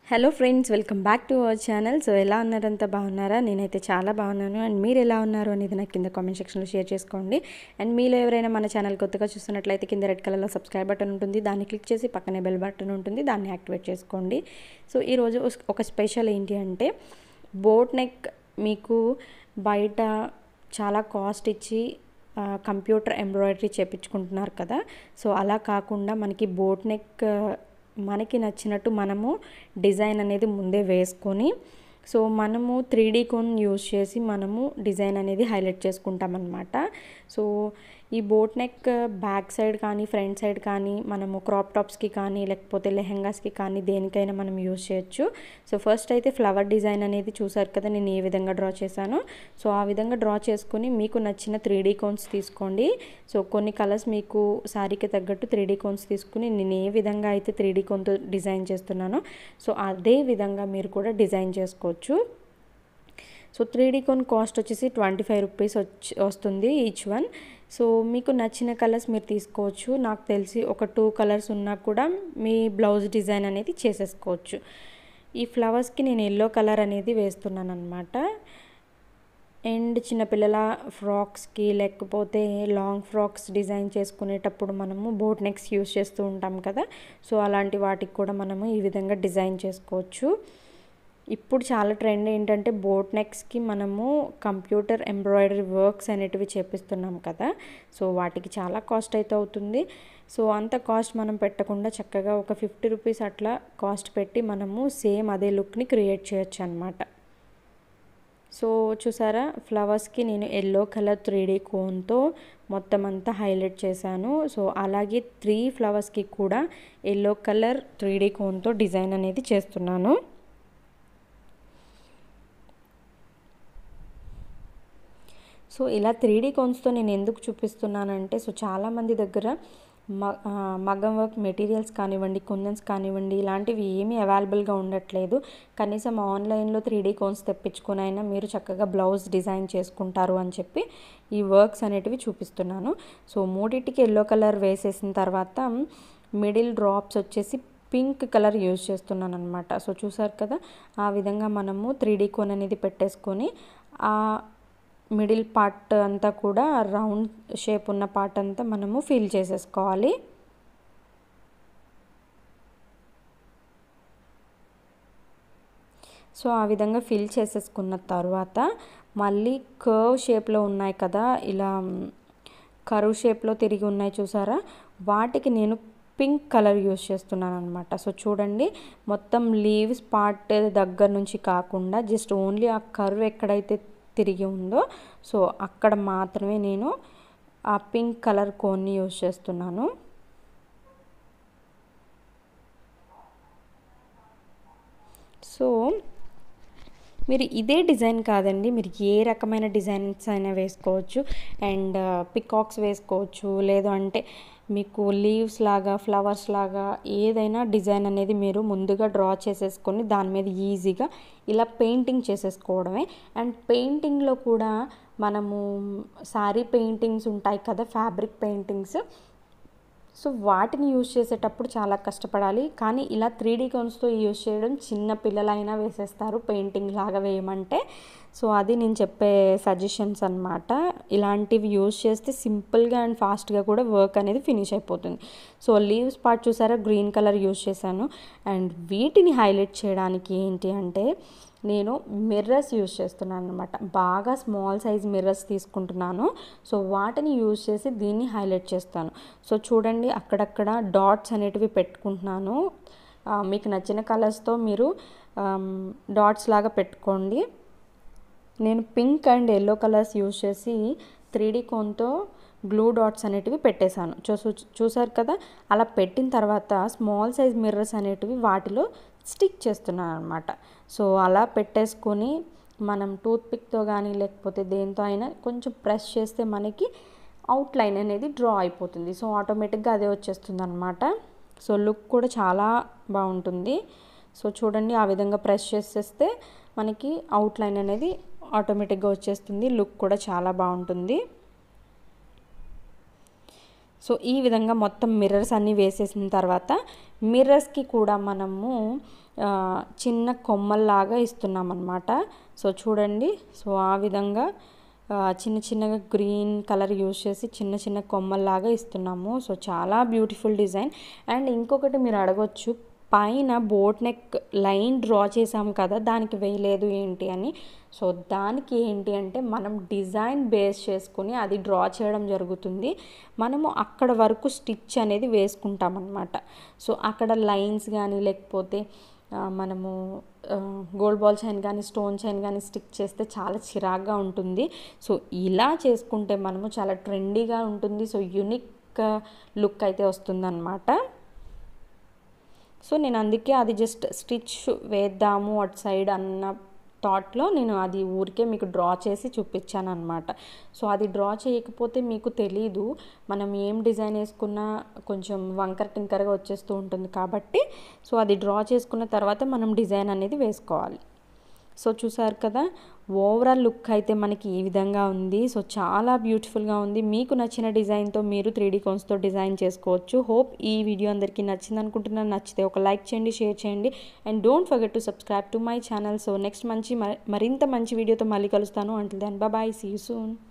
hello friends welcome back to our channel so ఎలా ఉన్నారంతా బాగున్నారా నేనైతే చాలా బాగున్నాను అండ్ మీరు ఎలా ఉన్నారు అనేది నాకు కింద కామెంట్ సెక్షన్లో షేర్ చేసుకోండి అండ్ మీలో ఎవరైనా మన ఛానల్ కొత్తగా చూస్తున్నట్లయితే కింద రెడ్ కలర్లో సబ్స్క్రైబ్ బటన్ ఉంటుంది దాన్ని క్లిక్ చేసి పక్కనే బెల్ బటన్ ఉంటుంది దాన్ని యాక్టివేట్ చేసుకోండి సో ఈరోజు ఒక స్పెషల్ ఏంటి అంటే బోట్ నెక్ మీకు బయట చాలా కాస్ట్ ఇచ్చి ఆ, కంప్యూటర్ ఎంబ్రాయిడరీ చేపించుకుంటున్నారు కదా సో అలా కాకుండా మనకి బోట్ నెక్ ఆ, మనకి నచ్చినట్టు మనము డిజైన్ అనేది ముందే వేసుకొని సో మనము త్రీ డీ కోన్ యూస్ చేసి మనము డిజైన్ అనేది హైలైట్ చేసుకుంటాం అనమాట సో ఈ బోట్ నెక్ బ్యాక్ సైడ్ కానీ ఫ్రంట్ సైడ్ కానీ మనము క్రాప్ టాప్స్కి కానీ లేకపోతే లెహెంగాస్కి కానీ దేనికైనా మనం యూస్ చేయొచ్చు సో ఫస్ట్ అయితే ఫ్లవర్ డిజైన్ అనేది చూసారు కదా నేను ఏ విధంగా డ్రా చేశాను సో ఆ విధంగా డ్రా చేసుకొని మీకు నచ్చిన త్రీ డీ కోన్స్ తీసుకోండి సో కొన్ని కలర్స్ మీకు శారీకి తగ్గట్టు త్రీ డీ కోన్స్ తీసుకుని నేను ఏ విధంగా అయితే త్రీ డీ కోన్తో డిజైన్ చేస్తున్నానో సో అదే విధంగా మీరు కూడా డిజైన్ చేసుకోవచ్చు so three D cone cost వచ్చేసి ట్వంటీ ఫైవ్ రూపీస్ వచ్చి వస్తుంది ఈచ్ వన్ సో మీకు నచ్చిన కలర్స్ మీరు తీసుకోవచ్చు నాకు తెలిసి ఒక టూ కలర్స్ ఉన్నా కూడా మీ బ్లౌజ్ డిజైన్ అనేది చేసేసుకోవచ్చు ఈ ఫ్లవర్స్కి నేను ఎల్లో కలర్ అనేది వేస్తున్నాను అనమాట అండ్ చిన్నపిల్లల ఫ్రాక్స్కి లేకపోతే లాంగ్ ఫ్రాక్స్ డిజైన్ చేసుకునేటప్పుడు మనము బోట్ నెక్స్ యూస్ చేస్తూ ఉంటాం కదా సో అలాంటి వాటికి కూడా మనము ఈ విధంగా డిజైన్ చేసుకోవచ్చు ఇప్పుడు చాలా ట్రెండ్ ఏంటంటే బోట్ నెక్స్కి మనము కంప్యూటర్ ఎంబ్రాయిడరీ వర్క్స్ అనేటివి చేపిస్తున్నాం కదా సో వాటికి చాలా కాస్ట్ అయితే అవుతుంది సో అంత కాస్ట్ మనం పెట్టకుండా చక్కగా ఒక ఫిఫ్టీ రూపీస్ అట్లా కాస్ట్ పెట్టి మనము సేమ్ అదే లుక్ని క్రియేట్ చేయొచ్చు అనమాట సో చూసారా ఫ్లవర్స్కి నేను ఎల్లో కలర్ త్రీ డీ కోన్తో మొత్తం అంతా హైలైట్ చేశాను సో అలాగే త్రీ ఫ్లవర్స్కి కూడా ఎల్లో కలర్ త్రీ డీ కోన్తో డిజైన్ అనేది చేస్తున్నాను సో ఇలా త్రీ డీ కోన్స్తో నేను ఎందుకు చూపిస్తున్నానంటే సో చాలామంది దగ్గర మ మగ్గం వర్క్ మెటీరియల్స్ కానివ్వండి కుందన్స్ కానివ్వండి ఇలాంటివి ఏమీ అవైలబుల్గా ఉండట్లేదు కనీసం ఆన్లైన్లో త్రీ డీ కోన్స్ తెప్పించుకొని అయినా మీరు చక్కగా బ్లౌజ్ డిజైన్ చేసుకుంటారు అని చెప్పి ఈ వర్క్స్ అనేటివి చూపిస్తున్నాను సో మూడింటికి ఎల్లో కలర్ వేసేసిన తర్వాత మిడిల్ డ్రాప్స్ వచ్చేసి పింక్ కలర్ యూజ్ చేస్తున్నాను అనమాట సో చూసారు కదా ఆ విధంగా మనము త్రీ డీ కోన్ అనేది పెట్టేసుకొని ఆ మిడిల్ పార్ట్ అంతా కూడా రౌండ్ షేప్ ఉన్న పార్ట్ అంతా మనము ఫిల్ చేసేసుకోవాలి సో ఆ విధంగా ఫిల్ చేసేసుకున్న తర్వాత మళ్ళీ కర్వ్ షేప్లో ఉన్నాయి కదా ఇలా కరువు షేప్లో తిరిగి ఉన్నాయి చూసారా వాటికి నేను పింక్ కలర్ యూస్ చేస్తున్నాను అనమాట సో చూడండి మొత్తం లీవ్స్ పార్ట్ దగ్గర నుంచి కాకుండా జస్ట్ ఓన్లీ ఆ కర్వ్ ఎక్కడైతే తిరిగి ఉందో సో అక్కడ మాత్రమే నేను ఆ పింక్ కలర్ కోన్ని యూజ్ చేస్తున్నాను సో మీరు ఇదే డిజైన్ కాదండి మీరు ఏ రకమైన డిజైన్స్ అయినా వేసుకోవచ్చు అండ్ పికాక్స్ వేసుకోవచ్చు లేదు అంటే మీకు లీవ్స్ లాగా ఫ్లవర్స్ లాగా ఏదైనా డిజైన్ అనేది మీరు ముందుగా డ్రా చేసేసుకొని దాని మీద ఈజీగా ఇలా పెయింటింగ్ చేసేసుకోవడమే అండ్ పెయింటింగ్లో కూడా మనము శారీ పెయింటింగ్స్ ఉంటాయి కదా ఫ్యాబ్రిక్ పెయింటింగ్స్ సో వాటిని యూజ్ చేసేటప్పుడు చాలా కష్టపడాలి కానీ ఇలా త్రీ డీ కోన్స్తో యూజ్ చేయడం చిన్న పిల్లలైనా వేసేస్తారు పెయింటింగ్ లాగా వేయమంటే సో అది నేను చెప్పే సజెషన్స్ అనమాట ఇలాంటివి యూజ్ చేస్తే సింపుల్గా అండ్ ఫాస్ట్గా కూడా వర్క్ అనేది ఫినిష్ అయిపోతుంది సో లీవ్స్ పార్ట్ చూసారా గ్రీన్ కలర్ యూజ్ చేశాను అండ్ వీటిని హైలైట్ చేయడానికి ఏంటి అంటే నేను మిర్రర్స్ యూజ్ చేస్తున్నాను అనమాట బాగా స్మాల్ సైజ్ మిర్రర్స్ తీసుకుంటున్నాను సో వాటిని యూజ్ చేసి దీన్ని హైలైట్ చేస్తాను సో చూడండి అక్కడక్కడ డాట్స్ అనేటివి పెట్టుకుంటున్నాను మీకు నచ్చిన కలర్స్తో మీరు డాట్స్ లాగా పెట్టుకోండి నేను pink and yellow colours use చేసి త్రీ డీ కోన్తో గ్లూ డాట్స్ అనేటివి పెట్టేశాను చూసు చూసారు కదా అలా పెట్టిన తర్వాత స్మాల్ సైజ్ మిర్రర్స్ అనేటివి వాటిలో స్టిక్ చేస్తున్నాను అనమాట సో అలా పెట్టేసుకొని మనం టూత్ పిక్తో కానీ లేకపోతే దేంతో అయినా కొంచెం ప్రెస్ చేస్తే మనకి అవుట్లైన్ అనేది డ్రా అయిపోతుంది సో ఆటోమేటిక్గా అదే వచ్చేస్తుంది అనమాట సో లుక్ కూడా చాలా బాగుంటుంది సో చూడండి ఆ విధంగా ప్రెస్ చేసేస్తే మనకి అవుట్లైన్ అనేది ఆటోమేటిక్గా వచ్చేస్తుంది లుక్ కూడా చాలా బాగుంటుంది సో ఈ విధంగా మొత్తం మిర్రర్స్ అన్నీ వేసేసిన తర్వాత మిర్రర్స్కి కూడా మనము ఆ, చిన్న కొమ్మల్లాగా ఇస్తున్నాం అనమాట సో చూడండి సో ఆ విధంగా ఆ, చిన్న చిన్నగా గ్రీన్ కలర్ యూస్ చేసి చిన్న చిన్న కొమ్మల్లాగా ఇస్తున్నాము సో చాలా బ్యూటిఫుల్ డిజైన్ అండ్ ఇంకొకటి మీరు అడగొచ్చు పైన బోట్ నెక్ లైన్ డ్రా చేసాం కదా దానికి వేయలేదు ఏంటి అని సో దానికి ఏంటి అంటే మనం డిజైన్ బేస్ చేసుకుని అది డ్రా చేయడం జరుగుతుంది మనము అక్కడ వరకు స్టిచ్ అనేది వేసుకుంటాం అనమాట సో అక్కడ లైన్స్ కానీ లేకపోతే ఆ, మనము గోల్డ్ బాల్ చైన్ కానీ స్టోన్ చైన్ కానీ స్టిక్ చేస్తే చాలా చిరాగ్గా ఉంటుంది సో ఇలా చేసుకుంటే మనము చాలా ట్రెండీగా ఉంటుంది సో యునిక్ లుక్ అయితే వస్తుందన్నమాట సో నేను అందుకే అది జస్ట్ స్టిచ్ వేద్దాము అటు సైడ్ అన్న థాట్లో నేను అది ఊరికే మీకు డ్రా చేసి చూపించాను అనమాట సో అది డ్రా చేయకపోతే మీకు తెలీదు మనం ఏం డిజైన్ వేసుకున్నా కొంచెం వంకర టింకరగా వచ్చేస్తూ ఉంటుంది కాబట్టి సో అది డ్రా చేసుకున్న తర్వాత మనం డిజైన్ అనేది వేసుకోవాలి సో చూసారు కదా ఓవరాల్ లుక్ అయితే మనకి ఈ విధంగా ఉంది సో చాలా బ్యూటిఫుల్గా ఉంది మీకు నచ్చిన డిజైన్తో మీరు త్రీ డీ కోన్స్తో డిజైన్ చేసుకోవచ్చు హోప్ ఈ వీడియో అందరికీ నచ్చింది అనుకుంటున్నాను నచ్చితే ఒక లైక్ చేయండి షేర్ చేయండి and don't forget to subscribe to my channel so next మంచి మరింత మంచి వీడియోతో మళ్ళీ కలుస్తాను until then bye see you soon